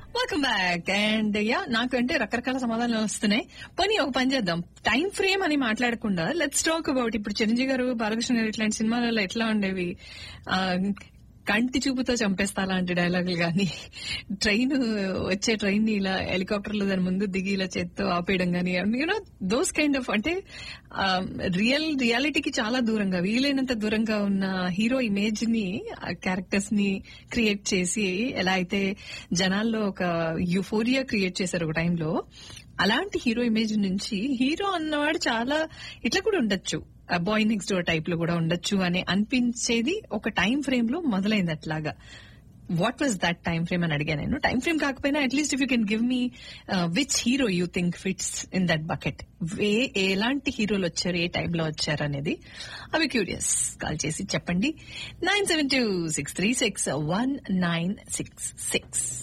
welcome back and yeah నాకంటే రకరకాల సమాధానాలు వస్తున్నాయి పోనీ ఒక పని చేద్దాం టైం ఫ్రేమ్ అని మాట్లాడకుండా లెట్స్ టాక్ అబౌట్ ఇప్పుడు చిరంజీవి గారు బాలకృష్ణ గారు ఇట్లాంటి సినిమాలలో ఎట్లా ఉండేవి ఆ, కంటి చూపుతో చంపేస్తా అలాంటి డైలాగులు కానీ ట్రైన్ వచ్చే ట్రైన్ ని ఇలా హెలికాప్టర్లో దాని ముందు దిగి ఇలా చేత్తో ఆపేయడం కానీ యూనో దోస్ కైండ్ ఆఫ్ అంటే రియల్ రియాలిటీకి చాలా దూరంగా వీలైనంత దూరంగా ఉన్న హీరో ఇమేజ్ ని క్యారెక్టర్స్ ని క్రియేట్ చేసి ఎలా అయితే జనాల్లో ఒక యుఫోరియా క్రియేట్ చేశారు ఒక టైంలో అలాంటి హీరో ఇమేజ్ నుంచి హీరో అన్నవాడు చాలా ఇట్లా కూడా ఉండొచ్చు బాయ్ నెక్స్ట్ డోర్ టైప్ లో కూడా ఉండొచ్చు అని అనిపించేది ఒక టైం ఫ్రేమ్ లో మొదలైంది అట్లాగా what was that time frame అని అడిగాను నేను టైం ఫ్రేమ్ కాకపోయినా at least if you can give me which hero you think fits in that bucket ఏ ఎలాంటి హీరోలు వచ్చారు ఏ టైంలో వచ్చారు అనేది అవి క్యూరియస్ కాల్ చేసి చెప్పండి nine seven two six three six one nine six six